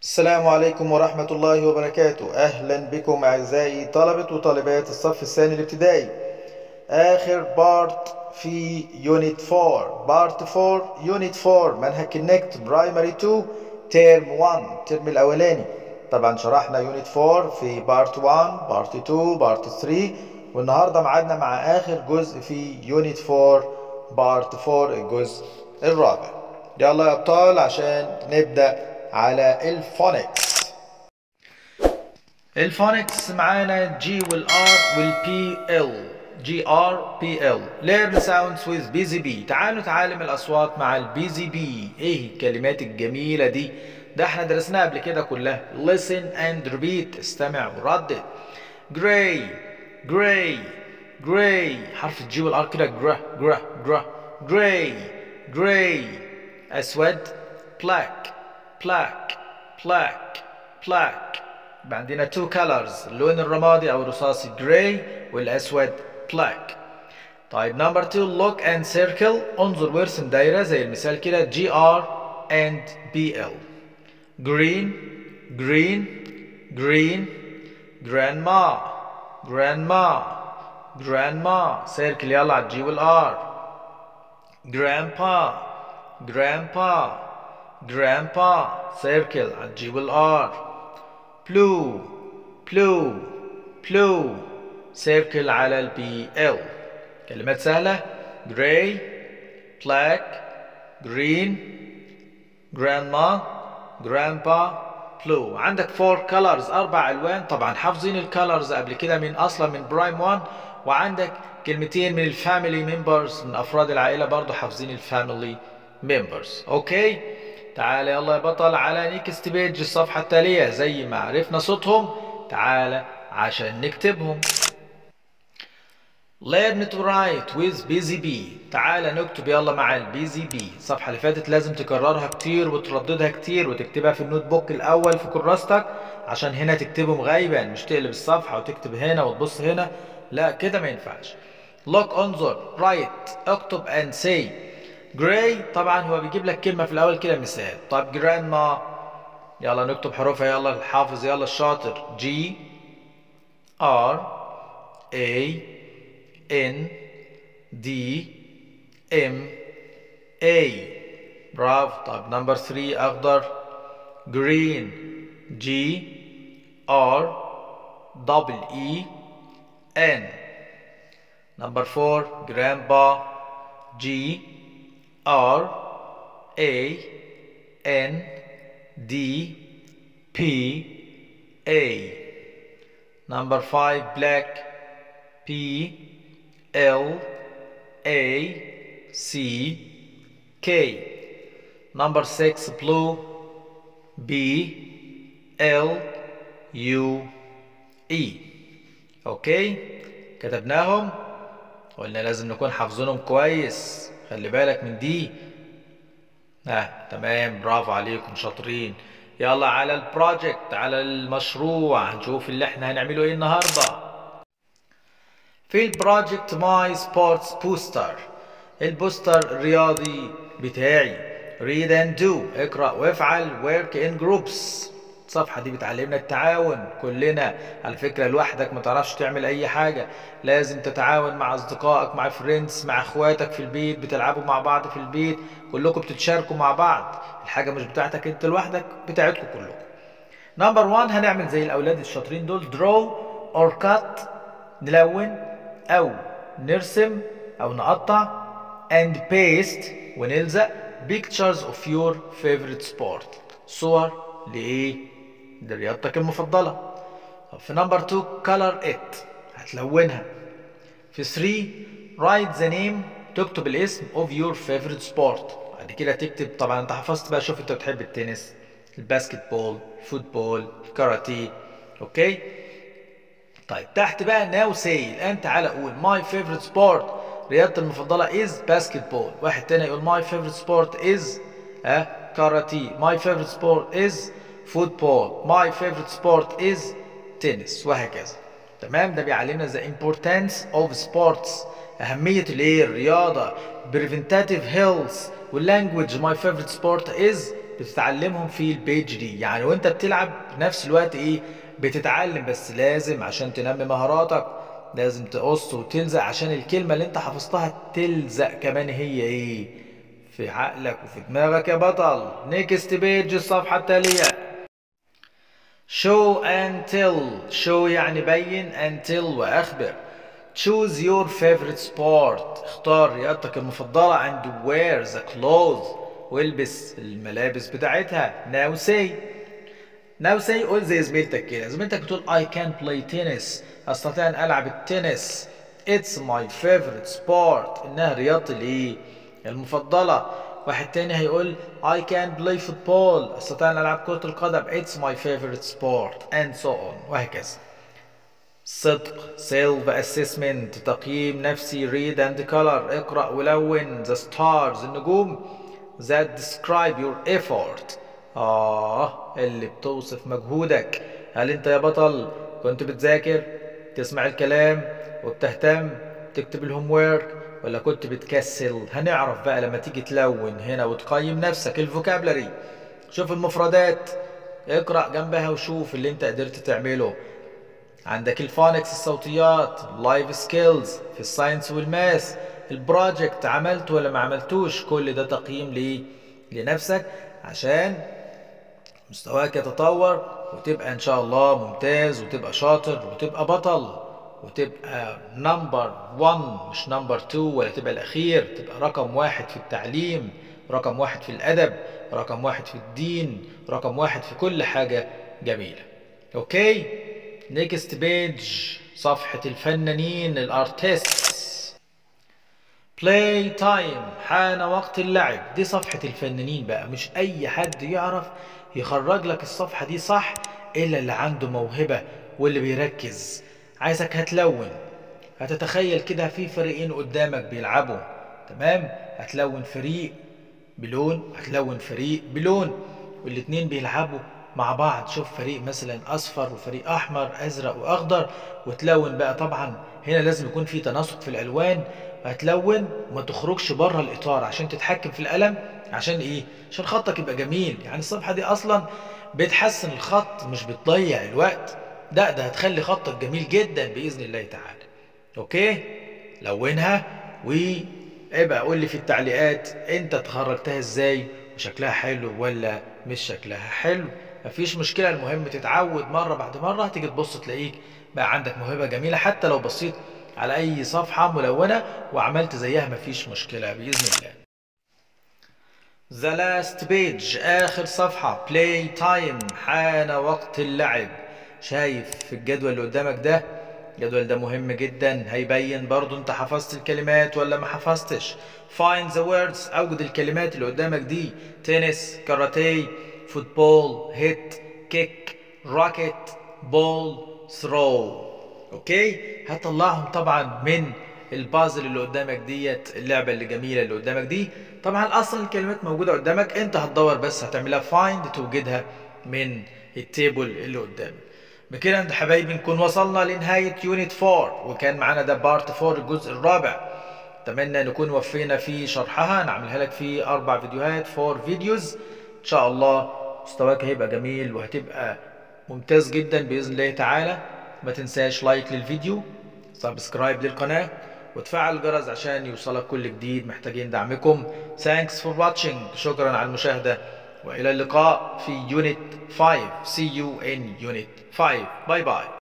السلام عليكم ورحمة الله وبركاته أهلا بكم أعزائي طلبة وطالبات الصف الثاني الابتدائي آخر بارت في يونت 4 بارت 4 يونت 4 منهج كونكت برايمري 2 تيرم 1 الترم الأولاني طبعا شرحنا يونت 4 في بارت 1 بارت 2 بارت 3 والنهارده معادنا مع آخر جزء في يونت 4 بارت 4 الجزء الرابع يلا يا أبطال عشان نبدأ على الفونكس الفونكس معانا جي والار والبي ال جي ار بي ال learn sounds with بي زي بي تعالوا نتعلم الاصوات مع البي زي بي ايه الكلمات الجميله دي ده احنا درسناها قبل كده كلها listen and repeat استمع وردد gray gray gray حرف الجي والار كده جرا جرا جرا gray gray اسود black black black black يبقى عندنا two colors اللون الرمادي او الرصاصي gray والاسود black طيب number two look and circle انظر وارسم دايره زي المثال كده G R and B L green green green grandma grandma grandma circle يلا على الجي والار grandpa grandpa grandpa circle على الجي والار blue blue blue circle على البي ال كلمات سهلة gray black green grandma grandpa blue عندك four colors أربع ألوان طبعا حافظين الكالرز قبل كده من أصلا من برايم 1 وعندك كلمتين من الفاميلي ممبرز من أفراد العائلة برضو حافظين الفاميلي ممبرز أوكي تعالى يلا يا بطل على نيكست بيج الصفحة التالية زي ما عرفنا صوتهم تعالى عشان نكتبهم Learn to write with busy bee تعالى نكتب يلا مع البيزي بي الصفحة اللي فاتت لازم تكررها كتير وترددها كتير وتكتبها في النوت بوك الأول في كراستك عشان هنا تكتبهم غايبا مش تقلب الصفحة وتكتب هنا وتبص هنا لا كده ما ينفعش look انظر write اكتب and say gray طبعا هو بيجيب لك كلمة في الأول كده مثال طيب grandma يلا نكتب حروفها يلا الحافظ يلا الشاطر G R A N D M A برافو طيب نمبر 3 أخضر green G R double E N نمبر 4 grandpa G R A N D P A number 5 black P L A C K number 6 blue B L U E اوكي كتبناهم قلنا لازم نكون حافظينهم كويس خلي بالك من دي اه تمام برافو عليكم شاطرين يلا على البروجكت على المشروع هنشوف اللي احنا هنعمله ايه النهارده في البروجكت ماي سبورتس بوستر البوستر الرياضي بتاعي read and do اقرا وافعل work in groups الصفحة دي بتعلمنا التعاون كلنا على فكرة لوحدك ما تعرفش تعمل أي حاجة لازم تتعاون مع أصدقائك مع فريندز مع إخواتك في البيت بتلعبوا مع بعض في البيت كلكم بتتشاركوا مع بعض الحاجة مش بتاعتك أنت لوحدك بتاعتكم كلكم نمبر 1 هنعمل زي الأولاد الشاطرين دول draw or cut نلون أو نرسم أو نقطع and paste ونلزق pictures of your favorite sport صور لإيه؟ لرياضتك المفضلة طب في نمبر 2 color it هتلونها في 3 write the name تكتب الاسم of your favorite sport بعد كده تكتب طبعا انت حفظت بقى شوف انت بتحب التنس الباسكت بول فوتبول كاراتيه اوكي طيب تحت بقى ناو سي الان تعالى قول my favorite sport رياضتي المفضلة is basketball واحد تاني يقول my favorite sport is ها كاراتيه my favorite sport is football my favorite sport is tennis وهكذا تمام ده بيعلمنا the importance of sports أهمية الايه الرياضة preventative health واللانجوج my favorite sport is بتتعلمهم في البيج دي يعني وانت بتلعب في نفس الوقت ايه بتتعلم بس لازم عشان تنمي مهاراتك لازم تقص وتلزق عشان الكلمة اللي انت حفظتها تلزق كمان هي ايه في عقلك وفي دماغك يا بطل نيكست بيج الصفحة التالية show and tell show يعني بين and tell وأخبر choose your favorite sport اختار رياضتك المفضلة and wear the clothes والبس الملابس بتاعتها now say now say قول زي زميلتك كده زميلتك بتقول I can play tennis أستطيع أن ألعب التنس It's my favorite sport إنها رياضتي الإيه المفضلة واحد تاني هيقول I can play football أستطيع أن ألعب كرة القدم It's my favorite sport and so on وهكذا صدق self assessment تقييم نفسي read and color اقرأ ولون the stars النجوم that describe your effort آه اللي بتوصف مجهودك هل أنت يا بطل كنت بتذاكر تسمع الكلام وبتهتم تكتب الهوم ورك ولا كنت بتكسل هنعرف بقى لما تيجي تلون هنا وتقيم نفسك الفوكابلري شوف المفردات اقرأ جنبها وشوف اللي انت قدرت تعمله عندك الفونكس الصوتيات اللايف سكيلز في الساينس والماس البروجكت عملته ولا ما عملتوش كل ده تقييم ليه لنفسك عشان مستواك يتطور وتبقى ان شاء الله ممتاز وتبقى شاطر وتبقى بطل وتبقى نمبر 1 مش نمبر 2 ولا تبقى الاخير تبقى رقم واحد في التعليم رقم واحد في الادب رقم واحد في الدين رقم واحد في كل حاجة جميلة اوكي نيكست بيج صفحة الفنانين الارتست بلاي تايم حان وقت اللعب دي صفحة الفنانين بقى مش اي حد يعرف يخرج لك الصفحة دي صح الا اللي عنده موهبة واللي بيركز عايزك هتلون هتتخيل كده في فريقين قدامك بيلعبوا تمام هتلون فريق بلون هتلون فريق بلون والاتنين بيلعبوا مع بعض شوف فريق مثلا اصفر وفريق احمر ازرق واخضر وتلون بقى طبعا هنا لازم يكون في تناسق في الالوان هتلون وما تخرجش بره الاطار عشان تتحكم في القلم عشان ايه عشان خطك يبقى جميل يعني الصفحه دي اصلا بتحسن الخط مش بتضيع الوقت ده ده هتخلي خطك جميل جدا باذن الله تعالى اوكي لونها وابقى قول لي في التعليقات انت تخرجتها ازاي وشكلها حلو ولا مش شكلها حلو مفيش مشكله المهم تتعود مره بعد مره هتيجي تبص تلاقيك بقى عندك موهبه جميله حتى لو بصيت على اي صفحه ملونه وعملت زيها مفيش مشكله باذن الله The last page آخر صفحة play time حان وقت اللعب شايف في الجدول اللي قدامك ده الجدول ده مهم جدا هيبين برضو انت حفظت الكلمات ولا ما حفظتش find the words اوجد الكلمات اللي قدامك دي تنس كاراتيه فوتبول هيت كيك راكت بول ثرو اوكي هتطلعهم طبعا من البازل اللي قدامك ديت اللعبه اللي جميله اللي قدامك دي طبعا اصلا الكلمات موجوده قدامك انت هتدور بس هتعملها فايند توجدها من التيبل اللي قدامك بكده انت حبايبي نكون وصلنا لنهايه يونت 4 وكان معانا ده بارت 4 الجزء الرابع اتمنى نكون وفينا في شرحها نعملها لك في اربع فيديوهات فور فيديوز ان شاء الله مستواك هيبقى جميل وهتبقى ممتاز جدا باذن الله تعالى ما تنساش لايك للفيديو سبسكرايب للقناه وتفعل الجرس عشان يوصلك كل جديد محتاجين دعمكم thanks for watching شكرا على المشاهدة وإلى اللقاء في يونت 5 see you in unit 5 باي باي